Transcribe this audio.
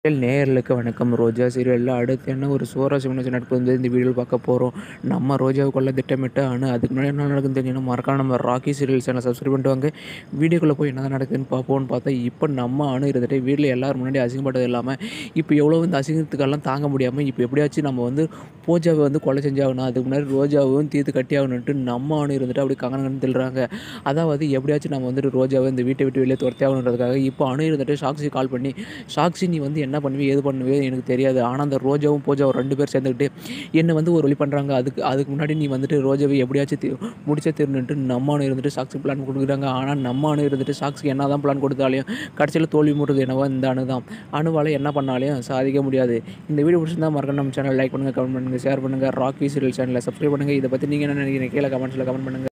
serial நேயர்களுக்கு வணக்கம் ரோஜா சீரியலில் அடுத்து என்ன ஒரு சுவாரஸ்யமான நடப்பு வந்து இந்த வீடியோவில் பார்க்க போகிறோம் நம்ம ரோஜாவை கொள்ள திட்டமிட்டு ஆனால் அதுக்கு முன்னாடி என்ன நடக்குதுன்னு தெரிஞ்சுன்னா மறக்காம நம்ம ராக்கி சீரியல் சேனல் சப்ஸ்கிரைப் பண்ணிட்டு வாங்க வீடியோக்குள்ளே போய் என்ன நடக்குதுன்னு பார்ப்போம்னு பார்த்தா இப்போ நம்ம அணு இருந்துட்டு வீட்டில் எல்லாரும் முன்னாடி அசிங்கப்பட்டது இல்லாமல் இப்போ எவ்வளோ இந்த அசிங்கத்துக்கெல்லாம் தாங்க முடியாமல் இப்போ எப்படியாச்சும் நம்ம வந்து பூஜாவை வந்து கொலை செஞ்சாகணும் அதுக்கு முன்னாடி ரோஜாவும் தீர்த்து கட்டி ஆகணுன்ட்டு நம்ம அணு இருந்துட்டு அப்படி கங்கனங்கன்னு தில்றாங்க அதாவது எப்படியாச்சும் நம்ம வந்துட்டு ரோஜாவை இந்த வீட்டை விட்டு வெளியே துரத்தி ஆகணுன்றதுக்காக இப்போ அணு இருந்துட்டு சாக்ஸி கால் பண்ணி சாக்ஸி நீ வந்து என்ன பண்ணுவே ஏது பண்ணுவே எனக்கு தெரியாது ஆனால் அந்த ரோஜாவும் பூஜாவும் ரெண்டு பேர் சேர்ந்துக்கிட்டு என்னை வந்து ஒரு வழி பண்ணுறாங்க அதுக்கு அதுக்கு முன்னாடி நீ வந்துட்டு ரோஜாவை எப்படியாச்சும் தி- முடிச்சே திருந்துட்டு நம்ம அணு இருந்துட்டு சாக்ஸி பிளான் கொடுக்குறாங்க ஆனால் நம்ம அணு இருந்துட்டு சாக்ஸிக்கு என்ன தான் பிளான் கொடுத்தாலையும் கடைசியில் தோல்வி முடுறது என்னவோ இந்த அணு தான் அணுவால் என்ன பண்ணாலையும் சாதிக்க முடியாது இந்த வீடியோ பிடிச்சிருந்தா மறக்காம நம்ம சேனல் லைக் பண்ணுங்கள் கமெண்ட் பண்ணுங்கள் ஷேர் பண்ணுங்கள் ராக்கி சீரியல் சேனலை சப்ஸ்கிரைப் பண்ணுங்கள் இதை பற்றி நீங்கள் என்ன நினைக்கிறீங்க கீழே கமெண்ட்ஸில் கமெண்ட் பண்ணுங்கள்